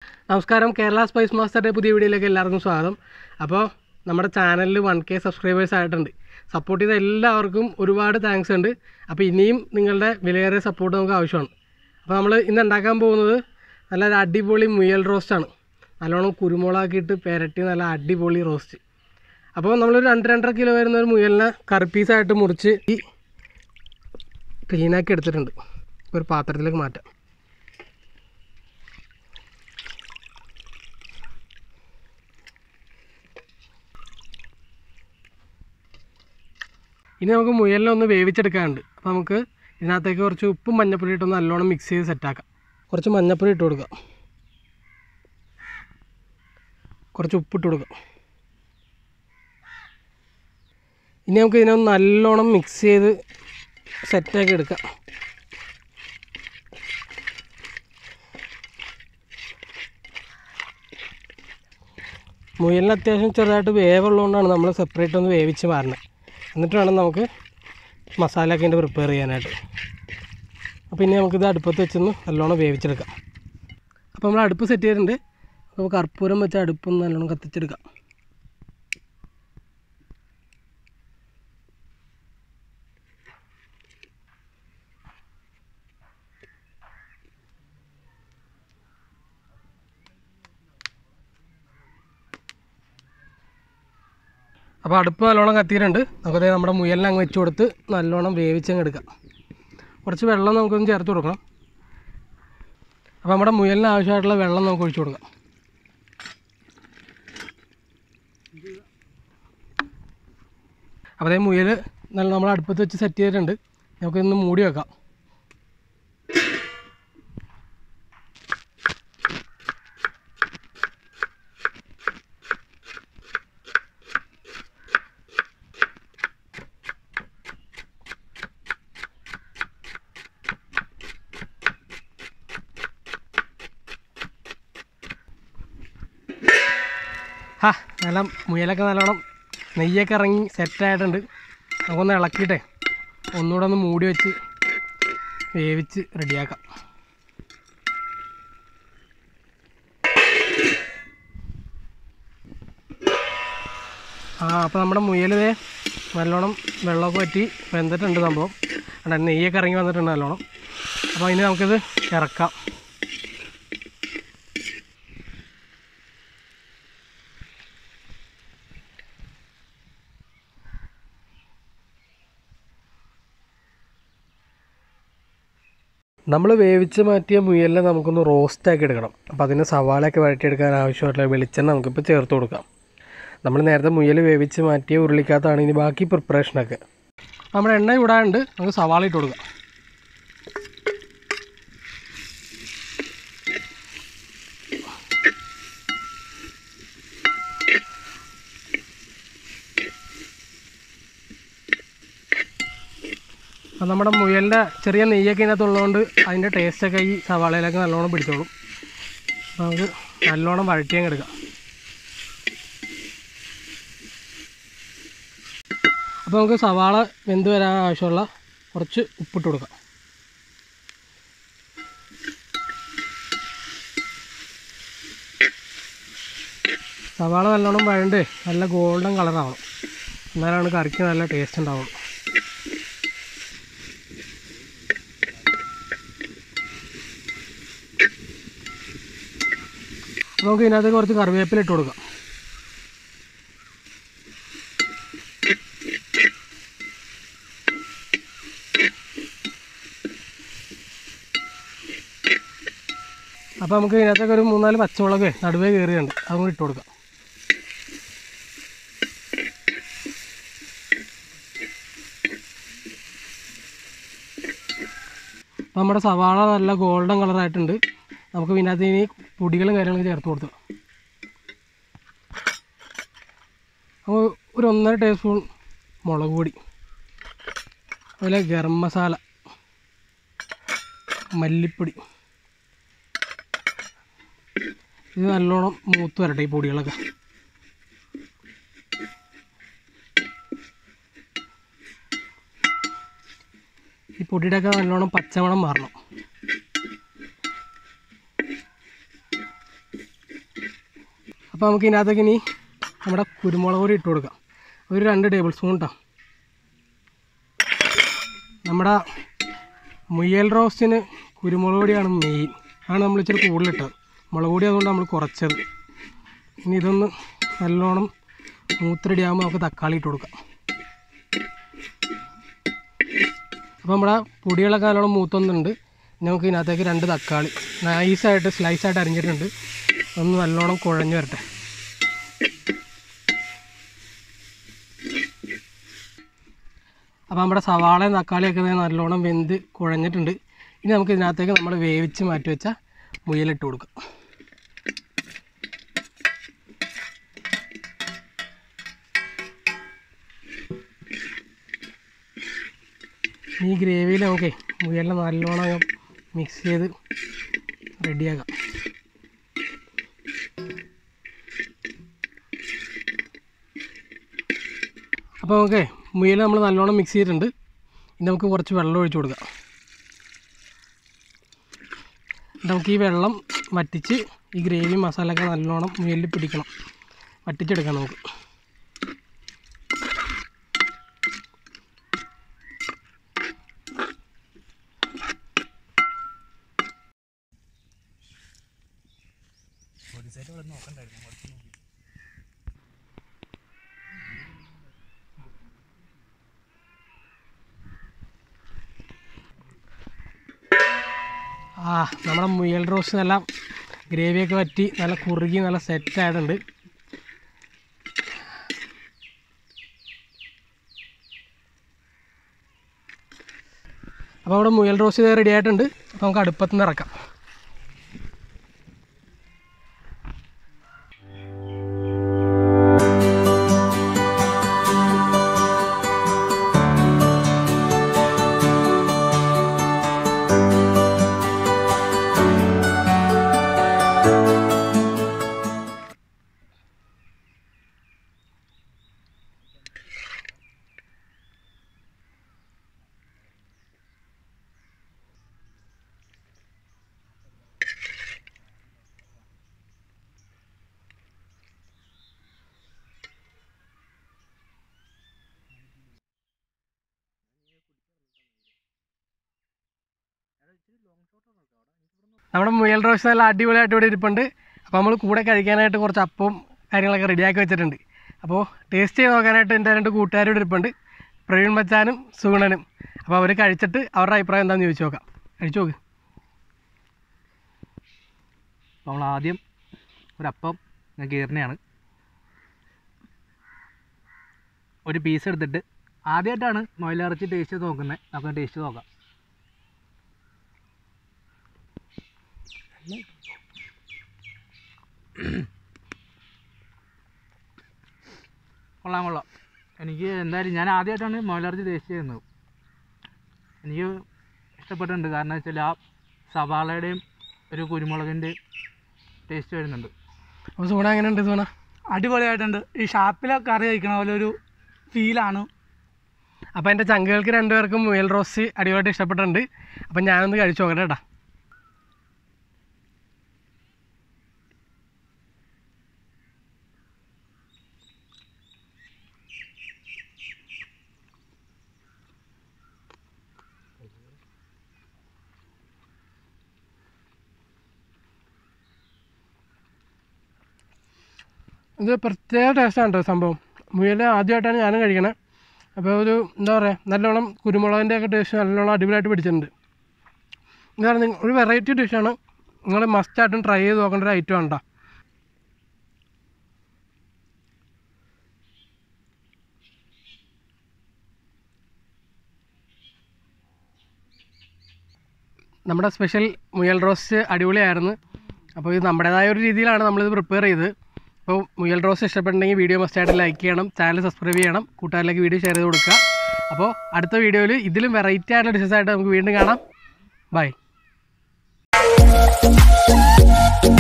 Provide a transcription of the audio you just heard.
നമസ്കാരം കേരള സ്പൈസ് മാസ്റ്ററുടെ പുതിയ വീഡിയോയിലേക്ക് എല്ലാവർക്കും സ്വാഗതം അപ്പോൾ നമ്മുടെ ചാനലിൽ വൺ കെ സബ്സ്ക്രൈബേഴ്സ് ആയിട്ടുണ്ട് സപ്പോർട്ട് ചെയ്ത എല്ലാവർക്കും ഒരുപാട് താങ്ക്സ് ഉണ്ട് അപ്പോൾ ഇനിയും നിങ്ങളുടെ വിലയേറിയ സപ്പോർട്ട് നമുക്ക് ആവശ്യമാണ് അപ്പോൾ നമ്മൾ ഇന്ന് ഉണ്ടാക്കാൻ പോകുന്നത് നല്ല ഒരു അടിപൊളി മുയൽ റോസ്റ്റാണ് നല്ലോണം കുരുമുളകാക്കിയിട്ട് പെരട്ടി നല്ല അടിപൊളി റോസ്റ്റ് അപ്പോൾ നമ്മളൊരു രണ്ട് രണ്ടര കിലോ വരുന്ന ഒരു മുയലിനെ കറിപ്പീസായിട്ട് മുറിച്ച് ഈ ക്ലീനാക്കി എടുത്തിട്ടുണ്ട് ഒരു പാത്രത്തിലേക്ക് മാറ്റാം ഇനി നമുക്ക് മുയലിനെ ഒന്ന് വേവിച്ചെടുക്കാനുണ്ട് അപ്പോൾ നമുക്ക് ഇതിനകത്തേക്ക് കുറച്ച് ഉപ്പും മഞ്ഞപ്പൊടി ഇട്ടൊന്ന് നല്ലോണം മിക്സ് ചെയ്ത് സെറ്റാക്കാം കുറച്ച് മഞ്ഞപ്പൊടി ഇട്ട് കൊടുക്കാം കുറച്ച് ഉപ്പിട്ട് കൊടുക്കാം ഇനി നമുക്ക് ഇതിനൊന്ന് നല്ലോണം മിക്സ് ചെയ്ത് സെറ്റാക്കി എടുക്കാം മുയലിന് അത്യാവശ്യം ചെറുതായിട്ട് വേവുള്ളതുകൊണ്ടാണ് നമ്മൾ സെപ്പറേറ്റ് ഒന്ന് വേവിച്ച് മാറുന്നത് എന്നിട്ട് വേണം നമുക്ക് മസാല ഒക്കെ അതിൻ്റെ പ്രിപ്പയർ ചെയ്യാനായിട്ട് അപ്പോൾ ഇനി നമുക്കിത് അടുപ്പത്ത് വെച്ചൊന്ന് നല്ലോണം വേവിച്ചെടുക്കാം അപ്പോൾ നമ്മൾ അടുപ്പ് സെറ്റ് ചെയ്തിട്ടുണ്ട് അപ്പോൾ കർപ്പൂരം വെച്ച് അടുപ്പൊന്ന് നല്ലോണം കത്തിച്ചെടുക്കാം അപ്പോൾ അടുപ്പ് നല്ലോണം കത്തിയിട്ടുണ്ട് നമുക്കത് നമ്മുടെ മുയലിനെ അങ്ങ് വെച്ച് കൊടുത്ത് നല്ലോണം വേവിച്ചങ്ങ് എടുക്കാം കുറച്ച് വെള്ളം നമുക്കൊന്ന് ചേർത്ത് കൊടുക്കണം അപ്പോൾ നമ്മുടെ മുയലിന് ആവശ്യമായിട്ടുള്ള വെള്ളം നമുക്ക് ഒഴിച്ചു കൊടുക്കാം അപ്പോൾ അതേ മുയൽ നല്ല നമ്മൾ അടുപ്പത്ത് വെച്ച് സെറ്റ് ചെയ്തിട്ടുണ്ട് നമുക്കിന്ന് മൂടി വെക്കാം ഹാ നല്ല മുയലൊക്കെ നല്ലോണം നെയ്യൊക്കെ ഇറങ്ങി സെറ്റായിട്ടുണ്ട് നമുക്കൊന്ന് ഇളക്കിയിട്ടേ ഒന്നുകൂടെ ഒന്ന് മൂടി വെച്ച് വേവിച്ച് റെഡിയാക്കാം ആ അപ്പോൾ നമ്മുടെ മുയലിതേ നല്ലോണം വെള്ളമൊക്കെ പറ്റി വെന്തിട്ടുണ്ട് സംഭവം അവിടെ നെയ്യൊക്കെ ഇറങ്ങി വന്നിട്ടുണ്ട് നല്ലോണം അപ്പോൾ ഇനി നമുക്കിത് ഇറക്കാം നമ്മൾ വേവിച്ച് മാറ്റിയ മുയലിനെ നമുക്കൊന്ന് റോസ്റ്റാക്കി എടുക്കണം അപ്പോൾ അതിന് സവാളയൊക്കെ വഴറ്റിയെടുക്കാൻ ആവശ്യമായിട്ടുള്ള വെളിച്ചെണ്ണ നമുക്കിപ്പോൾ ചേർത്ത് കൊടുക്കാം നമ്മൾ നേരത്തെ മുയൽ വേവിച്ച് മാറ്റിയ ഉരുളിക്കകത്താണ് ഇനി ബാക്കി പ്രിപ്പറേഷനൊക്കെ നമ്മുടെ എണ്ണ ഇടാണ്ട് നമുക്ക് സവാള ഇട്ട് കൊടുക്കാം അപ്പം നമ്മുടെ മുയലിൻ്റെ ചെറിയ നെയ്യൊക്കെ ഇതിനകത്തുള്ളതുകൊണ്ട് അതിൻ്റെ ടേസ്റ്റൊക്കെ ഈ സവാളയിലൊക്കെ നല്ലോണം പിടിച്ചോളും അപ്പോൾ നമുക്ക് നല്ലോണം വഴറ്റിയങ്ങ് എടുക്കാം അപ്പോൾ നമുക്ക് സവാള വെന്ത് വരാൻ ആവശ്യമുള്ള കുറച്ച് ഉപ്പിട്ട് കൊടുക്കാം സവാള നല്ലോണം വഴണ്ട് നല്ല ഗോൾഡൻ കളറാവണം എന്നാലാണ് കറിക്ക് നല്ല ടേസ്റ്റ് ഉണ്ടാവുള്ളൂ നമുക്ക് ഇതിനകത്ത് കുറച്ച് കറിവേപ്പില ഇട്ട് കൊടുക്കാം അപ്പോൾ നമുക്ക് ഇതിനകത്തൊക്കെ ഒരു മൂന്നാല് പച്ചമുളക് നടുവേ കയറിയുണ്ട് അതും കൂടി ഇട്ട് കൊടുക്കാം അപ്പോൾ നമ്മുടെ സവാള നല്ല ഗോൾഡൻ കളറായിട്ടുണ്ട് നമുക്ക് ഇതിനകത്ത് ഇനി പൊടികളും കാര്യങ്ങളൊക്കെ ചേർത്ത് കൊടുത്തു അപ്പോൾ ഒരു ഒന്നര ടീസ്പൂൺ മുളക് പൊടി അതുപോലെ ഗരം മസാല മല്ലിപ്പൊടി ഇത് നല്ലോണം മൂത്ത് വരട്ടെ ഈ പൊടികളൊക്കെ ഈ പൊടിയുടെയൊക്കെ നല്ലോണം പച്ചമണം മാറണം അപ്പോൾ നമുക്ക് ഇതിനകത്തേക്ക് ഇനി നമ്മുടെ കുരുമുളക് പൊടി ഇട്ട് കൊടുക്കാം ഒരു രണ്ട് ടേബിൾ സ്പൂൺ കേട്ടോ നമ്മുടെ മുയൽ റോസ്റ്റിന് കുരുമുളക് പൊടിയാണ് മെയിൻ ആണ് നമ്മൾ ഇച്ചിരി കൂടുതലിട്ടത് മുളക് പൊടി അതുകൊണ്ട് നമ്മൾ കുറച്ചത് ഇനി ഇതൊന്ന് നല്ലോണം മൂത്രടി ആകുമ്പോൾ നമുക്ക് തക്കാളി ഇട്ട് കൊടുക്കാം അപ്പോൾ നമ്മുടെ പൊടികളൊക്കെ നല്ലോണം മൂത്തൊന്നുണ്ട് ഇനി നമുക്ക് ഇതിനകത്തേക്ക് രണ്ട് തക്കാളി നൈസായിട്ട് സ്ലൈസായിട്ട് അരിഞ്ഞിട്ടുണ്ട് ഒന്ന് നല്ലോണം കുഴഞ്ഞു വരട്ടെ അപ്പോൾ നമ്മുടെ സവാളയും തക്കാളിയൊക്കെ ദേ നല്ലോണം വെന്ത് കുഴഞ്ഞിട്ടുണ്ട് ഇനി നമുക്ക് ഇതിനകത്തേക്ക് നമ്മൾ വേവിച്ച് മാറ്റി വെച്ച മുയലിട്ട് കൊടുക്കാം ഈ ഗ്രേവിയിൽ നമുക്ക് മുയലിനെ നല്ലോണം അങ്ങ് മിക്സ് ചെയ്ത് റെഡിയാക്കാം അപ്പോൾ നമുക്ക് മുയൽ നമ്മൾ നല്ലോണം മിക്സ് ചെയ്തിട്ടുണ്ട് ഇനി നമുക്ക് കുറച്ച് വെള്ളം ഒഴിച്ച് കൊടുക്കാം നമുക്ക് ഈ വെള്ളം വറ്റിച്ച് ഈ ഗ്രേവി മസാലയൊക്കെ നല്ലോണം മുയലിൽ പിടിക്കണം വറ്റിച്ചെടുക്കാം നമുക്ക് ആ നമ്മുടെ മുയൽ റോസ്റ്റ് നല്ല ഗ്രേവിയൊക്കെ വറ്റി നല്ല കുറുകി നല്ല സെറ്റ് ആയിട്ടുണ്ട് അപ്പോൾ അവിടെ മുയൽ റോസ്റ്റ് റെഡി ആയിട്ടുണ്ട് അപ്പോൾ നമുക്ക് അടുപ്പത്ത് നിന്ന് ഇറക്കാം നമ്മുടെ മുയൽ റോസ്റ്റ് നല്ല അടിപൊളിയായിട്ട് ഇവിടെ ഇരിപ്പുണ്ട് അപ്പോൾ നമ്മൾ കൂടെ കഴിക്കാനായിട്ട് കുറച്ച് അപ്പവും കാര്യങ്ങളൊക്കെ റെഡിയാക്കി വെച്ചിട്ടുണ്ട് അപ്പോൾ ടേസ്റ്റ് ചെയ്ത് നോക്കാനായിട്ട് എൻ്റെ രണ്ട് കൂട്ടുകാരോട് ഇരിപ്പുണ്ട് പ്രവീൺ മച്ചാനും സുഗുണനും അപ്പോൾ അവർ കഴിച്ചിട്ട് അവരുടെ അഭിപ്രായം എന്താണെന്ന് ചോദിച്ചു നോക്കാം കഴിച്ചു നോക്ക് അപ്പോൾ നമ്മൾ ആദ്യം ഒരപ്പം ഞാൻ കീറിനെയാണ് ഒരു പീസ് എടുത്തിട്ട് ആദ്യമായിട്ടാണ് മുയലിറച്ചി ടേസ്റ്റ് ചെയ്ത് നോക്കുന്നത് നമുക്ക് ടേസ്റ്റ് നോക്കാം കൊള്ളാം കൊള്ളാം എനിക്ക് എന്തായാലും ഞാൻ ആദ്യമായിട്ടാണ് മുയലിറച്ചി ടേസ്റ്റ് ചെയ്യുന്നത് എനിക്ക് ഇഷ്ടപ്പെട്ടിട്ടുണ്ട് കാരണം വെച്ചാൽ ആ സവാളയുടെയും ഒരു കുരുമുളകിൻ്റെയും ടേസ്റ്റ് വരുന്നുണ്ട് അപ്പോൾ സൂണ എങ്ങനെയുണ്ട് സൂണ അടിപൊളിയായിട്ടുണ്ട് ഈ ഷാപ്പിലെ കറി കഴിക്കണ പോലെ ഒരു ഫീലാണ് അപ്പോൾ എൻ്റെ ചങ്കുകൾക്ക് രണ്ടുപേർക്കും മുയൽ റോസ്റ്റ് അടിപൊളിയായിട്ട് ഇഷ്ടപ്പെട്ടിട്ടുണ്ട് അപ്പം ഞാനൊന്ന് കഴിച്ചു നോക്കട്ടെ കേട്ടോ ഇത് പ്രത്യേക ടേസ്റ്റാണ് കേട്ടോ സംഭവം മുയൽ ആദ്യമായിട്ടാണ് ഞാനും കഴിക്കണത് അപ്പോൾ ഒരു എന്താ പറയുക നല്ലോണം കുരുമുളകിൻ്റെ ഒക്കെ ടേസ്റ്റ് നല്ലോണം അടിപൊളിയായിട്ട് പിടിച്ചിട്ടുണ്ട് ഇതാണ് നിങ്ങ- ഒരു വെറൈറ്റി ഡിഷാണ് നിങ്ങൾ മസ്റ്റായിട്ടും ട്രൈ ചെയ്ത് നോക്കേണ്ട ഒരു ഐറ്റം ആണ് ട്ടോ. നമ്മുടെ സ്പെഷ്യൽ മുയൽ റോസ്റ്റ് അടിപൊളിയായിരുന്നു അപ്പോൾ ഇത് നമ്മുടേതായ ഒരു രീതിയിലാണ് നമ്മളിത് പ്രിപ്പയർ ചെയ്തത് അപ്പോൾ മുയൽ റോസ്റ്റ് ഇഷ്ടപ്പെട്ടുണ്ടെങ്കിൽ വീഡിയോ മസ്റ്റായിട്ട് ലൈക്ക് ചെയ്യണം ചാനൽ സബ്സ്ക്രൈബ് ചെയ്യണം കൂട്ടുകാരിലേക്ക് വീഡിയോ ഷെയർ ചെയ്ത് കൊടുക്കുക അപ്പോൾ അടുത്ത വീഡിയോയിൽ ഇതിലും വെറൈറ്റി ആയിട്ടുള്ള ഡിഷസ് ആയിട്ട് നമുക്ക് വീണ്ടും കാണാം ബൈ